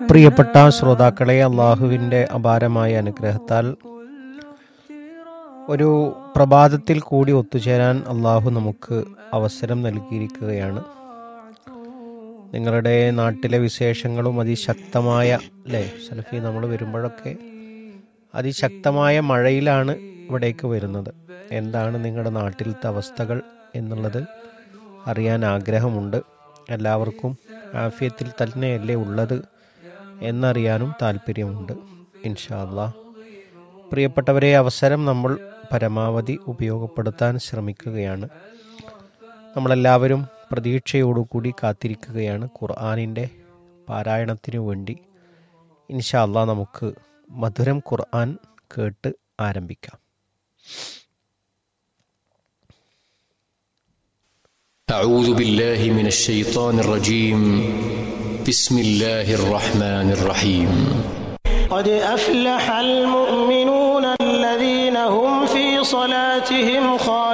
പ്രിയപ്പെട്ട ശ്രോതാക്കളെ അള്ളാഹുവിൻ്റെ അപാരമായ അനുഗ്രഹത്താൽ ഒരു പ്രഭാതത്തിൽ കൂടി ഒത്തുചേരാൻ അള്ളാഹു നമുക്ക് അവസരം നൽകിയിരിക്കുകയാണ് നിങ്ങളുടെ നാട്ടിലെ വിശേഷങ്ങളും അതിശക്തമായ അല്ലേ സലഫി നമ്മൾ വരുമ്പോഴൊക്കെ അതിശക്തമായ മഴയിലാണ് ഇവിടേക്ക് വരുന്നത് എന്താണ് നിങ്ങളുടെ നാട്ടിലത്തെ അവസ്ഥകൾ എന്നുള്ളത് അറിയാൻ ആഗ്രഹമുണ്ട് എല്ലാവർക്കും ആഫിയത്തിൽ തന്നെയല്ലേ ഉള്ളത് എന്നറിയാനും താല്പര്യമുണ്ട് ഇൻഷാല്ലാ പ്രിയപ്പെട്ടവരെ അവസരം നമ്മൾ പരമാവധി ഉപയോഗപ്പെടുത്താൻ ശ്രമിക്കുകയാണ് നമ്മളെല്ലാവരും പ്രതീക്ഷയോടുകൂടി കാത്തിരിക്കുകയാണ് ഖുർആാനിൻ്റെ പാരായണത്തിനു വേണ്ടി ഇൻഷാല്ലാ നമുക്ക് മധുരം ഖുർആൻ കേട്ട് ആരംഭിക്കാം أعوذ بالله من الشيطان الرجيم بسم الله الرحمن الرحيم قد أفلح المؤمنون الذين هم في صلاتهم خاشعون